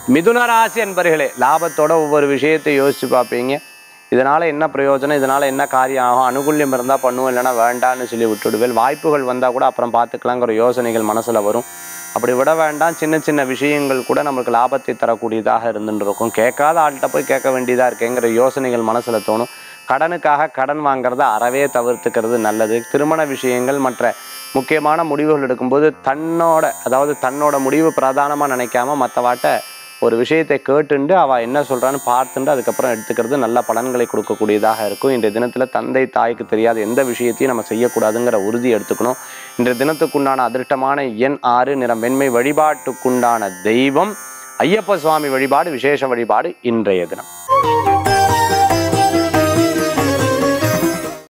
மிதுன ராசி அன்பர்களே லாபத்தோட ஒவ்வொரு விஷயத்தை யோசிச்சு பார்ப்பீங்க இதனால என்ன பிரயோஜனம் இதனால என்ன காரியம் ஆகும் அனுகூல்யம் இருந்தால் பண்ணுவோம் இல்லைன்னா வேண்டான்னு சொல்லி விட்டுடுவேன் வாய்ப்புகள் வந்தால் கூட அப்புறம் பார்த்துக்கலாங்கிற யோசனைகள் மனசுல வரும் அப்படி விட வேண்டாம் சின்ன சின்ன விஷயங்கள் கூட நமக்கு லாபத்தை தரக்கூடியதாக இருந்துட்டு இருக்கும் கேட்காத ஆள்கிட்ட போய் கேட்க வேண்டியதா இருக்கேங்கிற யோசனைகள் மனசுல தோணும் கடனுக்காக கடன் வாங்குறத அறவே தவிர்த்துக்கிறது நல்லது திருமண விஷயங்கள் மற்ற முக்கியமான முடிவுகள் எடுக்கும்போது தன்னோட அதாவது தன்னோட முடிவு பிரதானமாக நினைக்காம மற்றவாட்ட ஒரு விஷயத்தை கேட்டுண்டு அவள் என்ன சொல்கிறான்னு பார்த்துட்டு அதுக்கப்புறம் எடுத்துக்கிறது நல்ல பலன்களை கொடுக்கக்கூடியதாக இருக்கும் இன்றைய தினத்தில் தந்தை தாய்க்கு தெரியாத எந்த விஷயத்தையும் நம்ம செய்யக்கூடாதுங்கிற உறுதி எடுத்துக்கணும் இன்றைய தினத்துக்குண்டான அதிர்ஷ்டமான எண் ஆறு நிறம் வெண்மை வழிபாட்டுக்குண்டான தெய்வம் ஐயப்ப சுவாமி வழிபாடு விசேஷ வழிபாடு இன்றைய தினம்